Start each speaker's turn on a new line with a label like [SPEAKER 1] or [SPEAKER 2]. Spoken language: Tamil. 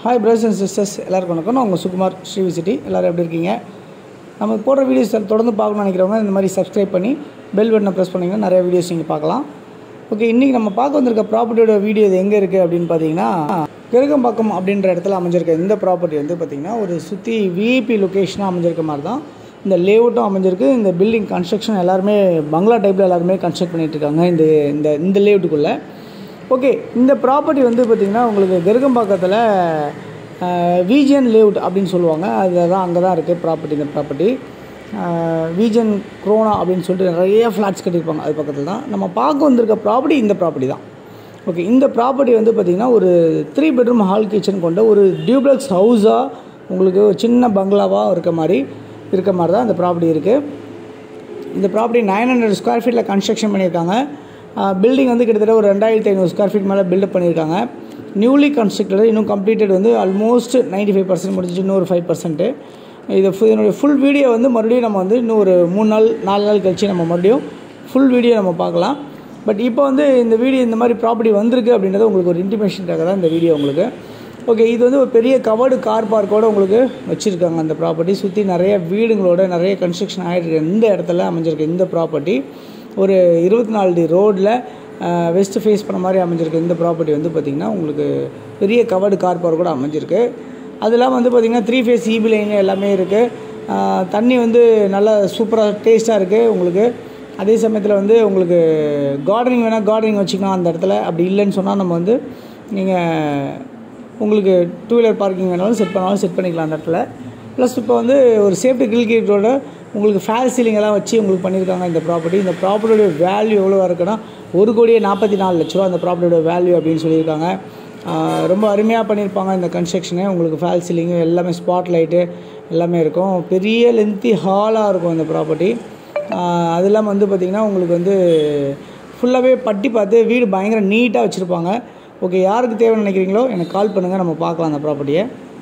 [SPEAKER 1] ஹாய் பிரதர்ஸ் அண்ட் சிஸ்டர்ஸ் எல்லாருக்கும் வணக்கம் நான் உங்கள் சுகுமார் ஸ்ரீ சிட்டி எல்லோரும் எப்படி இருக்கீங்க நம்ம போடுற வீடியோஸ் தொடர்ந்து பார்க்கணும்னு நினைக்கிறவங்க இந்த மாதிரி சப்ஸ்கிரைப் பண்ணி பெல் பட்டனை ப்ரெஸ் பண்ணிங்கன்னா நிறைய வீடியோஸ் நீங்கள் பார்க்கலாம் ஓகே இன்றைக்கி நம்ம பார்க்க வந்திருக்க ப்ராப்பர்ட்டியோட வீடியோ இது எங்கே இருக்குது அப்படின்னு பார்த்தீங்கன்னா கிருகம்பாக்கம் அப்படின்ற இடத்துல அமைஞ்சிருக்க இந்த ப்ராப்பர்ட்டி வந்து பார்த்திங்கன்னா ஒரு சுற்றி விஐபி லொக்கேஷனாக அமைஞ்சிருக்க மாதிரி தான் இந்த லேஅவுட்டும் அமைஞ்சிருக்கு இந்த பில்டிங் கன்ஸ்ட்ரக்ஷன் எல்லாருமே பங்களா டைப்பில் எல்லாருமே கன்ஸ்ட்ரக்ட் பண்ணிட்டு இருக்காங்க இந்த இந்த இந்த லேஅவுட்டுக்குள்ளே ஓகே இந்த ப்ராப்பர்ட்டி வந்து பார்த்திங்கன்னா உங்களுக்கு கருகம்பாக்கத்தில் விஜிஎன் லேஅவுட் அப்படின்னு சொல்லுவாங்க அதுதான் அங்கே தான் இருக்குது ப்ராப்பர்ட்டி இந்த ப்ராப்பர்ட்டி விஜன் குரோனா அப்படின்னு சொல்லிட்டு நிறைய ஃப்ளாட்ஸ் கட்டியிருப்பாங்க அது பக்கத்தில் தான் நம்ம பார்க்க வந்திருக்க ப்ராப்பர்ட்டி இந்த ப்ராப்பர்ட்டி தான் ஓகே இந்த ப்ராப்பர்ட்டி வந்து பார்த்திங்கன்னா ஒரு த்ரீ பெட்ரூம் ஹால் கிச்சன் கொண்ட ஒரு டியூப்ளக்ஸ் ஹவுஸாக உங்களுக்கு ஒரு சின்ன பங்களாவாக இருக்க மாதிரி இருக்க மாதிரி தான் இந்த ப்ராப்பர்ட்டி இருக்குது இந்த ப்ராப்பர்ட்டி நைன் ஹண்ட்ரட் ஸ்கொயர் ஃபீட்டில் கன்ஸ்ட்ரக்ஷன் பண்ணியிருக்காங்க பில்டிங் வந்து கிட்டத்தட்ட ஒரு ரெண்டாயிரத்தி ஐநூறு ஸ்கொயர் ஃபீட் மேலே பில்டப் பண்ணியிருக்காங்க நியூலி கன்ஸ்ட்ரக்டட் இன்னும் கம்ப்ளீட்டட் வந்து ஆல்மோஸ்ட் நைன்ட்டி ஃபைவ் பர்சன்ட் முடிஞ்சு இன்னொரு ஃபைவ் பர்சன்ட்டு இது ஃபு- இதனுடைய ஃபுல் வீடியோ வந்து மறுபடியும் நம்ம வந்து இன்னும் ஒரு மூணு நாள் நாலு நாள் கழிச்சு நம்ம மறுபடியும் ஃபுல் வீடியோ நம்ம பார்க்கலாம் பட் இப்போ வந்து இந்த வீடியோ இந்த மாதிரி ப்ராப்பர்ட்டி வந்திருக்கு அப்படின்றது உங்களுக்கு ஒரு இன்டிமேஷனுக்காக தான் இந்த வீடியோ உங்களுக்கு ஓகே இது வந்து ஒரு பெரிய கவர்டு கார் பார்க்கோட உங்களுக்கு வச்சுருக்காங்க அந்த ப்ராப்பர்ட்டி சுற்றி நிறைய வீடுங்களோட நிறைய கன்ஸ்ட்ரக்ஷன் ஆகிட்டு இந்த இடத்துல அமைஞ்சிருக்கு இந்த ப்ராப்பர்ட்டி ஒரு இருபத்தி நாலு டி ரோடில் வெஸ்ட் ஃபேஸ் பண்ண மாதிரி அமைஞ்சிருக்கு இந்த ப்ராப்பர்ட்டி வந்து பார்த்திங்கன்னா உங்களுக்கு பெரிய கவர்டு கார் பார்க் கூட அமைஞ்சிருக்கு அது இல்லாமல் வந்து பார்த்திங்கன்னா த்ரீ ஃபேஸ் இபி லைன் எல்லாமே இருக்குது தண்ணி வந்து நல்லா சூப்பராக டேஸ்ட்டாக இருக்குது உங்களுக்கு அதே சமயத்தில் வந்து உங்களுக்கு கார்டனிங் வேணால் கார்டனிங் வச்சுக்கலாம் அந்த இடத்துல அப்படி இல்லைன்னு சொன்னால் நம்ம வந்து நீங்கள் உங்களுக்கு டூ வீலர் பார்க்கிங் வேணாலும் செட் பண்ணாலும் செட் பண்ணிக்கலாம் அந்த இடத்துல ப்ளஸ் இப்போ வந்து ஒரு சேஃப்டி கில் கேட்டோட உங்களுக்கு ஃபேல் சீலிங் எல்லாம் வச்சு உங்களுக்கு பண்ணியிருக்காங்க இந்த ப்ராப்பர்ட்டி இந்த ப்ராப்பர்ட்டியோட வேல்யூ எவ்வளோ இருக்குன்னா ஒரு கோடியே நாற்பத்தி நாலு லட்ச ரூபா அந்த ப்ராப்பர்ட்டியோட வேல்யூ அப்படின்னு சொல்லியிருக்காங்க ஆஹ் ரொம்ப அருமையாக பண்ணியிருப்பாங்க இந்த கன்ஸ்ட்ரக்ஷனு உங்களுக்கு ஃபேல் சீலிங்கு எல்லாமே ஸ்பாட் லைட்டு எல்லாமே இருக்கும் பெரிய லென்த்தி ஹாலாக இருக்கும் இந்த ப்ராப்பர்ட்டி அது இல்லாமல் வந்து பார்த்திங்கன்னா உங்களுக்கு வந்து ஃபுல்லாகவே பட்டி பார்த்து வீடு பயங்கர நீட்டாக வச்சுருப்பாங்க ஓகே யாருக்கு தேவைன்னு நினைக்கிறீங்களோ எனக்கு கால் பண்ணுங்கள் நம்ம பார்க்கலாம் அந்த ப்ராப்பர்ட்டியை